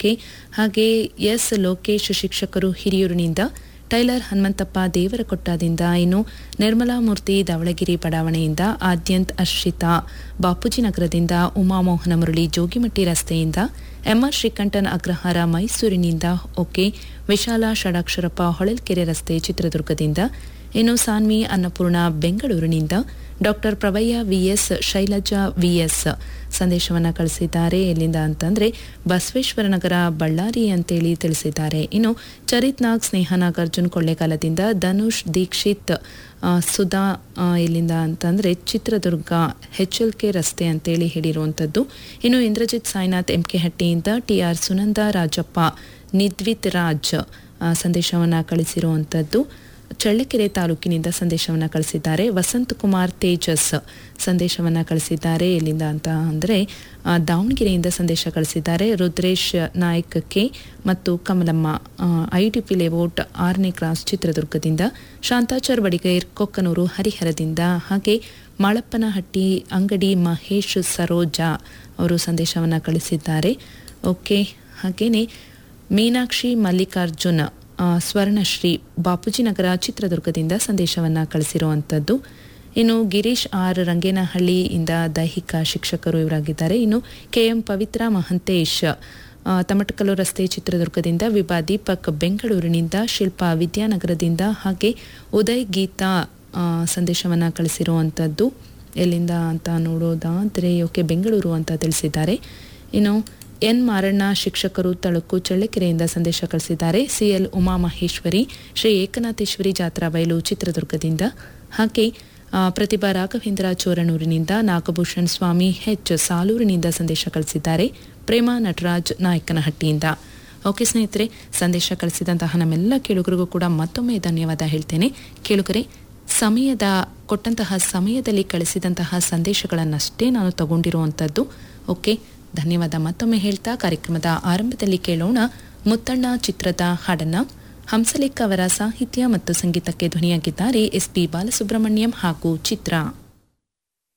okay ಹಾಗೆ S Lokesh ಶಿಕ್ಷಕರು ಹಿರಿಯೂರಿನಿಂದ tailor Hanumanthappa ದೇವರಕೊಟ್ಟದಿಂದ ಇನ್ನು ನಿರ್ಮಲಾ ಮೂರ್ತಿ ದಾವಣಗೆರೆ ಬಡಾವಣೆಯಿಂದ ಆದ್ಯಂತ್ ಅರ್ಷಿತಾ ಬಾಪೂಜಿ ನಗರದಿಂದ ಉಮಾಮೋಹನ ಮುರಳಿ ಜೋಗಿಮಟ್ಟಿ ರಸ್ತೆಯಿಂದ ಎಂಆರ್ ಶ್ರೀಕಂಠನ್ ಅಗ್ರಹಾರ ಮೈಸೂರಿನಿಂದ ಓಕೆ ವಿಶಾಲ ಷಡಾಕ್ಷರಪ್ಪ ಹೊಳಲ್ಕೆರೆ ರಸ್ತೆ ಚಿತ್ರದುರ್ಗದಿಂದ ಇನ್ನು ಸಾನ್ವಿ ಅನ್ನಪೂರ್ಣ ಬೆಂಗಳೂರಿನಿಂದ doctor Pravayya VS Shailaja VS ಸಂದೇಶವನ್ನು ಕಳಿಸಿದ್ದಾರೆ ಎಲ್ಲಿಂದ ಅಂತಂದ್ರೆ ಬಸವೇಶ್ವರ ನಗರ ಬಳ್ಳಾರಿ ಅಂತೇಳಿ ತಿಳಿಸಿದ್ದಾರೆ ಇನ್ನು ಚರಿತ್ ನಾಗ್ ಸ್ನೇಹ ನಾಗಾರ್ಜುನ್ ಕೊಳ್ಳೇಗಾಲದಿಂದ ಧನುಷ್ ದೀಕ್ಷಿತ್ ಆ, ಸುಧಾ ಆ, ಎಲ್ಲಿಂದ ಅಂತಂದ್ರೆ ಚಿತ್ರದುರ್ಗ ಎಚ್ ಎಲ್ ಕೆ ರಸ್ತೆ ಅಂತೇಳಿ ಹೇಳಿರುವಂಥದ್ದು ಇನ್ನು ಇಂದ್ರಜಿತ್ ಸಾಯಿನಾಥ್ ಎಂ ಕೆ ಹಟ್ಟಿಯಿಂದ ಟಿ ಆರ್ ಸುನಂದ ರಾಜಪ್ಪ ನಿದ್ವಿತ್ ರಾಜ್ ಆ, ಸಂದೇಶವನ್ನು ಕಳಿಸಿರುವಂಥದ್ದು ಚಳ್ಳಕೆರೆ ತಾಲೂಕಿನಿಂದ ಸಂದೇಶವನ್ನು ಕಳಿಸಿದ್ದಾರೆ ವಸಂತ್ ಕುಮಾರ್ ತೇಜಸ್ ಸಂದೇಶವನ್ನು ಕಳಿಸಿದ್ದಾರೆ ಎಲ್ಲಿಂದ ಅಂತ ಅಂದರೆ ದಾವಣಗೆರೆಯಿಂದ ಸಂದೇಶ ಕಳಿಸಿದ್ದಾರೆ ರುದ್ರೇಶ್ ನಾಯಕ್ ಕೆ ಮತ್ತು Kamalamma I T P layout ಆರನೇ ಕ್ರಾಸ್ ಚಿತ್ರದುರ್ಗದಿಂದ ಶಾಂತಾಚಾರ್ ಬಡಿಗೈರ್ ಕೊಕ್ಕನೂರು ಹರಿಹರದಿಂದ ಹಾಗೆ ಮಾಳಪ್ಪನಹಟ್ಟಿ ಅಂಗಡಿ ಮಹೇಶ್ ಸರೋಜಾ ಅವರು ಸಂದೇಶವನ್ನು ಕಳಿಸಿದ್ದಾರೆ ಓಕೆ ಹಾಗೆಯೇ ಮೀನಾಕ್ಷಿ ಮಲ್ಲಿಕಾರ್ಜುನ್ ಆ, ಸ್ವರ್ಣಶ್ರೀ ಬಾಪೂಜಿನಗರ ಚಿತ್ರದುರ್ಗದಿಂದ ಸಂದೇಶವನ್ನು ಕಳಿಸಿರುವಂಥದ್ದು ಇನ್ನು ಗಿರೀಶ್ ಆರ್ ರಂಗೇನಹಳ್ಳಿಯಿಂದ ದೈಹಿಕ ಶಿಕ್ಷಕರು ಇವರಾಗಿದ್ದಾರೆ ಇನ್ನು ಕೆಎಂ ಪವಿತ್ರ ಮಹಂತೇಶ್ ಆ, ತಮಟಕಲ್ಲು ರಸ್ತೆ ಚಿತ್ರದುರ್ಗದಿಂದ ವಿಭಾ ದೀಪಕ್ ಬೆಂಗಳೂರಿನಿಂದ ಶಿಲ್ಪಾ ವಿದ್ಯಾನಗರದಿಂದ ಹಾಗೆ ಉದಯ್ ಗೀತಾ ಸಂದೇಶವನ್ನು ಕಳಿಸಿರುವಂಥದ್ದು ಎಲ್ಲಿಂದ ಅಂತ ನೋಡೋದಾದರೆ ಓಕೆ ಬೆಂಗಳೂರು ಅಂತ ತಿಳಿಸಿದ್ದಾರೆ ಇನ್ನು ಎನ್ ಮಾರಣ್ಣ ಶಿಕ್ಷಕರು ತಳುಕು ಚಳ್ಳಕೆರೆಯಿಂದ ಸಂದೇಶ ಕಳಿಸಿದ್ದಾರೆ ಸಿಎಲ್ ಉಮಾಮಹೇಶ್ವರಿ ಶ್ರೀ ಏಕನಾಥೇಶ್ವರಿ ಜಾತ್ರಾ ಬಯಲು ಚಿತ್ರದುರ್ಗದಿಂದ ಹಾಗೆ ಆ, ಪ್ರತಿಭಾ ರಾಘವೇಂದ್ರ ಚೋರನೂರಿನಿಂದ ನಾಗಭೂಷಣ್ ಸ್ವಾಮಿ ಹೆಚ್ ಸಾಲೂರಿನಿಂದ ಸಂದೇಶ ಕಳಿಸಿದ್ದಾರೆ ಪ್ರೇಮ ನಟರಾಜ್ ನಾಯಕನಹಟ್ಟಿಯಿಂದ ಓಕೆ ಸ್ನೇಹಿತರೆ ಸಂದೇಶ ಕಳಿಸಿದಂತಹ ನಮ್ಮೆಲ್ಲ ಕೇಳುಗರಿಗೂ ಕೂಡ ಮತ್ತೊಮ್ಮೆ ಧನ್ಯವಾದ ಹೇಳ್ತೇನೆ ಕೇಳುಗರೆ ಸಮಯದ ಕೊಟ್ಟಂತಹ ಸಮಯದಲ್ಲಿ ಕಳಿಸಿದಂತಹ ಸಂದೇಶಗಳನ್ನಷ್ಟೇ ನಾನು ತಗೊಂಡಿರುವಂಥದ್ದು ಓಕೆ ಧನ್ಯವಾದ ಮತ್ತೊಮ್ಮೆ ಹೇಳ್ತಾ ಕಾರ್ಯಕ್ರಮದ ಆರಂಭದಲ್ಲಿ ಕೇಳೋಣ ಮುತ್ತಣ್ಣ ಚಿತ್ರದ ಹಾಡನ್ನ ಹಂಸಲೇಖ ಅವರ ಸಾಹಿತ್ಯ ಮತ್ತು ಸಂಗೀತಕ್ಕೆ ಧ್ವನಿಯಾಗಿದ್ದಾರೆ ಎಸ್ ಪಿ ಬಾಲಸುಬ್ರಹ್ಮಣ್ಯಂ ಹಾಗೂ ಚಿತ್ರ